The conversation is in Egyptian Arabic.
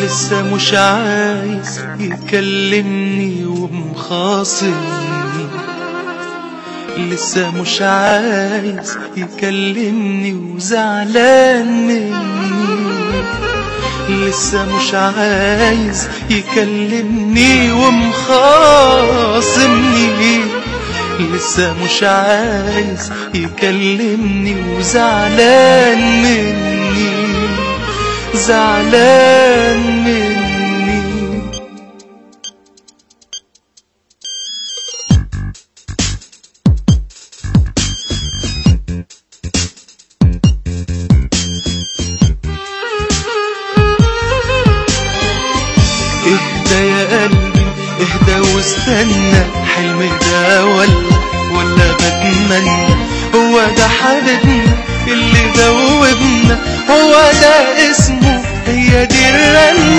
لسه مش عايز يكلمني ومخاصمني لسه مش عايز يكلمني وزعلان مني لسه مش عايز يكلمني ومخاصمني لسه مش عايز يكلمني وزعلان مني زعلان مني اهدى يا قلبي اهدى واستنى حلم ده ولا ولا بتمنى هو ده حبيبنا اللي دوبنا هو ده اسمه هي دي الرنة